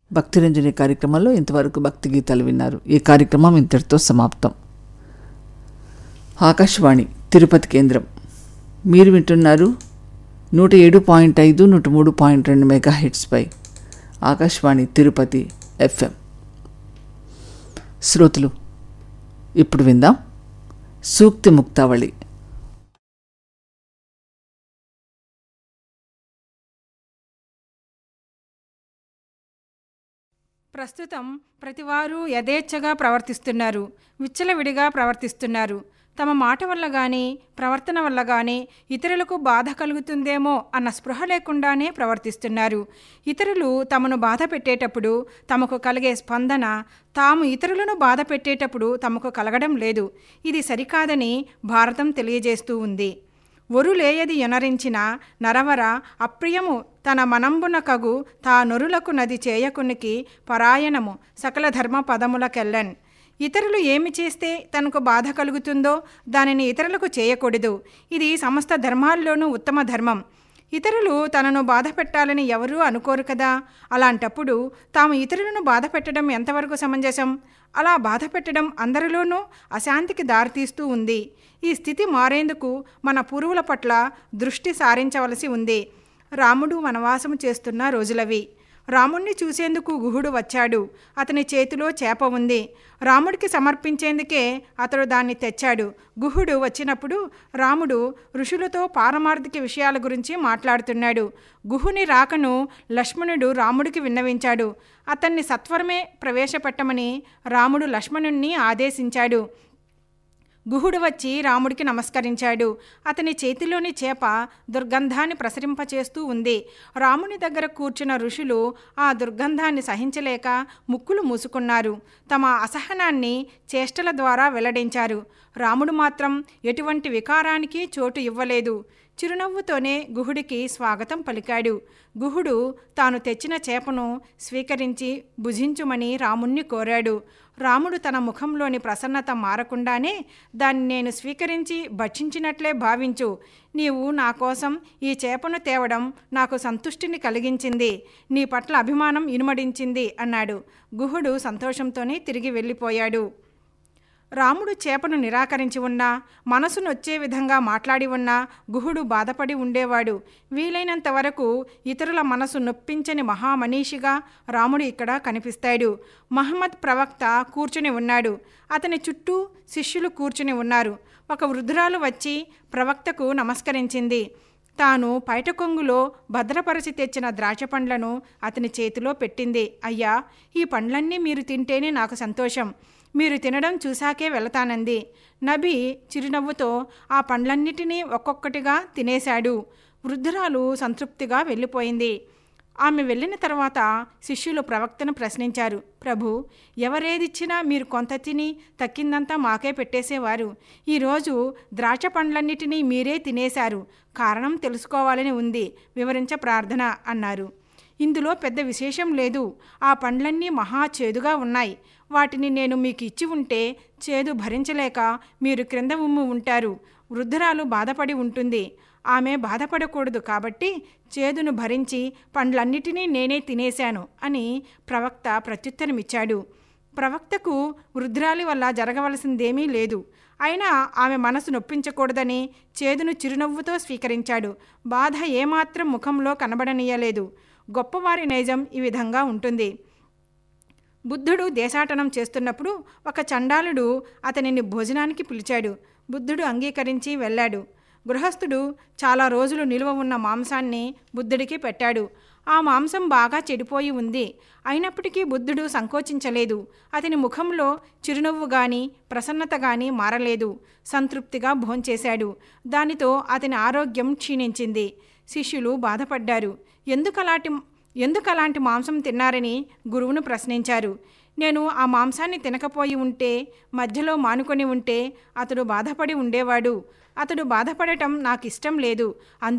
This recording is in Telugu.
భక్తిరంజని కార్యక్రమంలో ఇంతవరకు భక్తి గీతాలు విన్నారు ఈ కార్యక్రమం ఇంతటితో సమాప్తం ఆకాశవాణి తిరుపతి కేంద్రం మీరు వింటున్నారు నూట ఏడు పాయింట్ ఐదు నూట మూడు పాయింట్ రెండు మెగా హిట్స్పై ఆకాశవాణి తిరుపతి ఎఫ్ఎం శ్రోతలు ఇప్పుడు విందాం సూక్తి ముక్తావళి ప్రస్తుతం ప్రతివారు యథేచ్ఛగా ప్రవర్తిస్తున్నారు విచ్చలవిడిగా ప్రవర్తిస్తున్నారు తమ మాట వల్ల కానీ ప్రవర్తన వల్ల కానీ ఇతరులకు బాధ కలుగుతుందేమో అన్న స్పృహ లేకుండానే ప్రవర్తిస్తున్నారు ఇతరులు తమను బాధ పెట్టేటప్పుడు తమకు కలిగే స్పందన తాము ఇతరులను బాధ పెట్టేటప్పుడు తమకు కలగడం లేదు ఇది సరికాదని భారతం తెలియజేస్తూ ఉంది ఒరులేయది ఎనరించిన నరవర అప్రియము తన మనంబున కగు తా నొరులకు నది చేయకునికి పరాయణము సకల ధర్మ పదములకెల్లన్ ఇతరులు ఏమి చేస్తే తనకు బాధ కలుగుతుందో దానిని ఇతరులకు చేయకూడదు ఇది సమస్త ధర్మాల్లోనూ ఉత్తమ ధర్మం ఇతరులు తనను బాధ పెట్టాలని ఎవరూ అనుకోరు కదా అలాంటప్పుడు తాము ఇతరులను బాధ పెట్టడం ఎంతవరకు సమంజసం అలా బాధ పెట్టడం అందరిలోనూ అశాంతికి దారితీస్తూ ఉంది ఈ స్థితి మారేందుకు మన పూర్వుల పట్ల దృష్టి సారించవలసి ఉంది రాముడు వనవాసము చేస్తున్న రోజులవి రాముణ్ణి చూసేందుకు గుహుడు వచ్చాడు అతని చేతిలో చేప ఉంది రాముడికి సమర్పించేందుకే అతడు దాన్ని తెచ్చాడు గుహుడు వచ్చినప్పుడు రాముడు ఋషులతో పారమార్థిక విషయాల గురించి మాట్లాడుతున్నాడు గుహుని రాకను లక్ష్మణుడు రాముడికి విన్నవించాడు అతన్ని సత్వరమే ప్రవేశపెట్టమని రాముడు లక్ష్మణుణ్ణి ఆదేశించాడు గుహుడు వచ్చి రాముడికి నమస్కరించాడు అతని చేతిలోని చేప దుర్గంధాన్ని ప్రసరింపచేస్తూ ఉంది రాముని దగ్గర కూర్చున్న ఋషులు ఆ దుర్గంధాన్ని సహించలేక ముక్కులు మూసుకున్నారు తమ అసహనాన్ని చేష్టల ద్వారా వెల్లడించారు రాముడు మాత్రం ఎటువంటి వికారానికి చోటు ఇవ్వలేదు చిరునవ్వుతోనే గుహుడికి స్వాగతం పలికాడు గుహుడు తాను తెచ్చిన చేపను స్వీకరించి భుజించుమని రాముణ్ణి కోరాడు రాముడు తన ముఖంలోని ప్రసన్నత మారకుండానే దాన్ని నేను స్వీకరించి భక్షించినట్లే భావించు నీవు నా కోసం ఈ చేపను తేవడం నాకు సంతుష్టిని కలిగించింది నీ పట్ల అభిమానం ఇనుమడించింది అన్నాడు గుహుడు సంతోషంతోనే తిరిగి వెళ్ళిపోయాడు రాముడు చేపను నిరాకరించి ఉన్నా మనసు నొచ్చే విధంగా మాట్లాడి ఉన్నా గుహుడు బాధపడి ఉండేవాడు వీలైనంత వరకు ఇతరుల మనసు నొప్పించని మహామనీషిగా రాముడు ఇక్కడ కనిపిస్తాడు మహమ్మద్ ప్రవక్త కూర్చుని ఉన్నాడు అతని చుట్టూ శిష్యులు కూర్చుని ఉన్నారు ఒక వృద్ధురాలు వచ్చి ప్రవక్తకు నమస్కరించింది తాను పైట కొంగులో భద్రపరచి తెచ్చిన ద్రాక్ష పండ్లను అతని చేతిలో పెట్టింది అయ్యా ఈ పండ్లన్నీ మీరు తింటేనే నాకు సంతోషం మీరు తినడం చూశాకే వెళతానంది నబి చిరునవ్వుతో ఆ పండ్లన్నిటినీ ఒక్కొక్కటిగా తినేశాడు వృద్ధురాలు సంతృప్తిగా వెళ్ళిపోయింది ఆమె వెళ్ళిన తర్వాత శిష్యులు ప్రవక్తను ప్రశ్నించారు ప్రభు ఎవరేదిచ్చినా మీరు కొంత తిని తక్కిందంతా మాకే పెట్టేసేవారు ఈరోజు ద్రాక్ష పండ్లన్నిటినీ మీరే తినేశారు కారణం తెలుసుకోవాలని ఉంది వివరించ ప్రార్థన అన్నారు ఇందులో పెద్ద విశేషం లేదు ఆ పండ్లన్నీ మహా చేదుగా ఉన్నాయి వాటిని నేను మీకు ఇచ్చి ఉంటే చేదు భరించలేక మీరు క్రింద ఉమ్ము ఉంటారు వృద్ధురాలు బాధపడి ఉంటుంది ఆమె బాధపడకూడదు కాబట్టి చేదును భరించి పండ్లన్నిటినీ నేనే తినేశాను అని ప్రవక్త ప్రత్యుత్తరమిచ్చాడు ప్రవక్తకు వృద్ధురాలి వల్ల జరగవలసిందేమీ లేదు అయినా ఆమె మనసు నొప్పించకూడదని చేదును చిరునవ్వుతో స్వీకరించాడు బాధ ఏమాత్రం ముఖంలో కనబడనీయలేదు గొప్పవారి నైజం ఈ విధంగా ఉంటుంది బుద్ధుడు దేశాటనం చేస్తున్నప్పుడు ఒక చండాలుడు అతనిని భోజనానికి పిలిచాడు బుద్ధుడు అంగీకరించి వెళ్ళాడు గృహస్థుడు చాలా రోజులు నిలువ ఉన్న మాంసాన్ని బుద్ధుడికి పెట్టాడు ఆ మాంసం బాగా చెడిపోయి ఉంది అయినప్పటికీ బుద్ధుడు సంకోచించలేదు అతని ముఖంలో చిరునవ్వు గాని ప్రసన్నత గాని మారలేదు సంతృప్తిగా భోంచేశాడు దానితో అతని ఆరోగ్యం క్షీణించింది శిష్యులు బాధపడ్డారు ఎందుకలాంటి ఎందుకు అలాంటి మాంసం తిన్నారని గురువును ప్రశ్నించారు నేను ఆ మాంసాన్ని తినకపోయి ఉంటే మధ్యలో మానుకొని ఉంటే అతడు బాధపడి ఉండేవాడు అతడు బాధపడటం నాకు ఇష్టం లేదు అందు